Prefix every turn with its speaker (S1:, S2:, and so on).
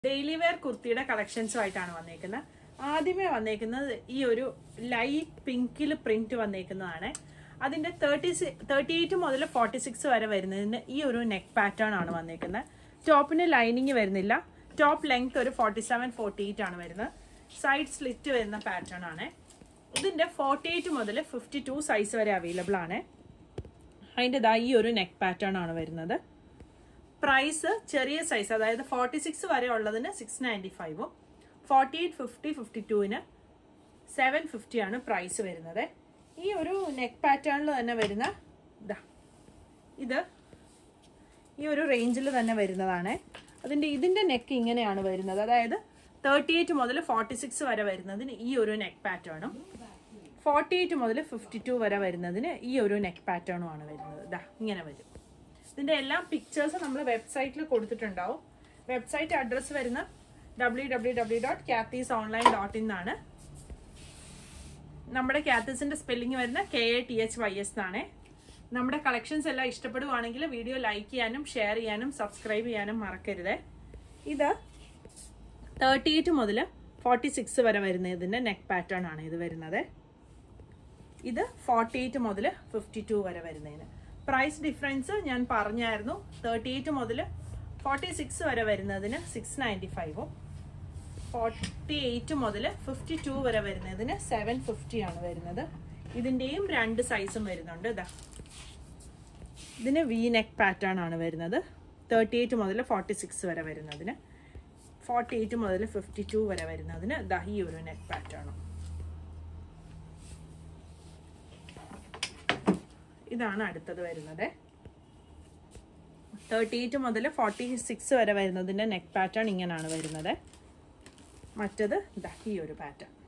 S1: daily wear കുർത്തിയുടെ കളക്ഷൻസുമായിട്ടാണ് വന്നേക്കുന്നത് ആദ്യമേ വന്നേക്കുന്നത് ഈ ഒരു ലൈറ്റ് പിങ്കിൽ പ്രിന്റ് വന്നേക്കുന്നതാണ് അതിന്റെ തേർട്ടി തേർട്ടി എയ്റ്റ് മുതൽ ഫോർട്ടി സിക്സ് വരെ വരുന്നതിന് ഈ ഒരു നെക്ക് പാറ്റേൺ ആണ് വന്നേക്കുന്നത് ടോപ്പിന് ലൈനിങ് വരുന്നില്ല ടോപ്പ് ലെങ്ത് ഒരു ഫോർട്ടി സെവൻ ഫോർട്ടി എയ്റ്റ് ആണ് വരുന്നത് സൈഡ് സ്ലിറ്റ് വരുന്ന പാറ്റേൺ ആണ് ഇതിന്റെ ഫോർട്ടി എയ്റ്റ് മുതൽ ഫിഫ്റ്റി ടു സൈസ് വരെ അവൈലബിൾ ആണ് അതിൻ്റെ ഇതാ ഈ ഒരു നെക്ക് പാറ്റേൺ ആണ് വരുന്നത് പ്രൈസ് ചെറിയ സൈസ് അതായത് ഫോർട്ടി സിക്സ് വരെ ഉള്ളതിന് സിക്സ് നയൻറ്റി ഫൈവും ഫോർട്ടി എയ്റ്റ് ഫിഫ്റ്റി ഫിഫ്റ്റി ടുവിന് സെവൻ ഫിഫ്റ്റി ആണ് പ്രൈസ് വരുന്നത് ഈ ഒരു നെക്ക് പാറ്റേണിൽ തന്നെ വരുന്ന ഇതാ ഇത് ഈ ഒരു റേഞ്ചിൽ തന്നെ വരുന്നതാണ് അതിൻ്റെ ഇതിൻ്റെ നെക്ക് ഇങ്ങനെയാണ് വരുന്നത് അതായത് തേർട്ടി എയ്റ്റ് മുതൽ ഫോർട്ടി സിക്സ് വരെ വരുന്നതിന് ഈ ഒരു നെക്ക് പാറ്റേണും ഫോർട്ടി എയ്റ്റ് മുതൽ ഫിഫ്റ്റി ടു വരെ വരുന്നതിന് ഈ ഒരു നെക്ക് പാറ്റേണും ആണ് വരുന്നത് ഇതാ ഇങ്ങനെ വരും ഇതിന്റെ എല്ലാ പിക്ചേഴ്സ് നമ്മൾ വെബ്സൈറ്റിൽ കൊടുത്തിട്ടുണ്ടാവും വെബ്സൈറ്റ് അഡ്രസ്സ് വരുന്ന W W W dot Kathys online dot in ആണ് നമ്മുടെ ക്യാത്തീസിന്റെ സ്പെല്ലിംഗ് വരുന്ന K A T H Y S എന്നാണ് നമ്മുടെ കളക്ഷൻസ് എല്ലാം ഇഷ്ടപ്പെടുവാണെങ്കിൽ വീഡിയോ ലൈക്ക് ചെയ്യാനും ഷെയർ ചെയ്യാനും സബ്സ്ക്രൈബ് ചെയ്യാനും മറക്കരുത് ഇത് തേർട്ടി എയ്റ്റ് മുതൽ ഫോർട്ടി സിക്സ് വരെ വരുന്ന ഇതിന്റെ നെക്ക് പാറ്റേൺ ആണ് ഇത് വരുന്നത് ഇത് ഫോർട്ടി എയ്റ്റ് മുതൽ ഫിഫ്റ്റി ടു വരെ വരുന്നതിന് പ്രൈസ് ഡിഫറൻസ് ഞാൻ പറഞ്ഞായിരുന്നു തേർട്ടി എയ്റ്റ് മുതൽ ഫോർട്ടി സിക്സ് വരെ വരുന്നതിന് സിക്സ് നയൻറ്റി ഫൈവും ഫോർട്ടി എയ്റ്റ് മുതൽ ഫിഫ്റ്റി ടു വരെ വരുന്നതിന് സെവൻ ഫിഫ്റ്റി ആണ് വരുന്നത് ഇതിൻ്റെയും രണ്ട് സൈസും വരുന്നുണ്ട് ഇതാ ഇതിന് വി നെക്ക് പാറ്റേൺ ആണ് വരുന്നത് തേർട്ടി എയ്റ്റ് മുതൽ ഫോർട്ടി സിക്സ് വരെ വരുന്നതിന് ഫോർട്ടി എയ്റ്റ് മുതൽ ഫിഫ്റ്റി ടു വരെ വരുന്നതിന് ദാ ഈ ഒരു നെക്ക് പാറ്റേണും ഇതാണ് അടുത്തത് വരുന്നത് തേർട്ടി എയ്റ്റ് മുതൽ ഫോർട്ടി സിക്സ് വരെ വരുന്നതിൻ്റെ നെക്ക് പാറ്റേൺ ഇങ്ങനെയാണ് വരുന്നത് മറ്റത് ദാ ഈ ഒരു പാറ്റേൺ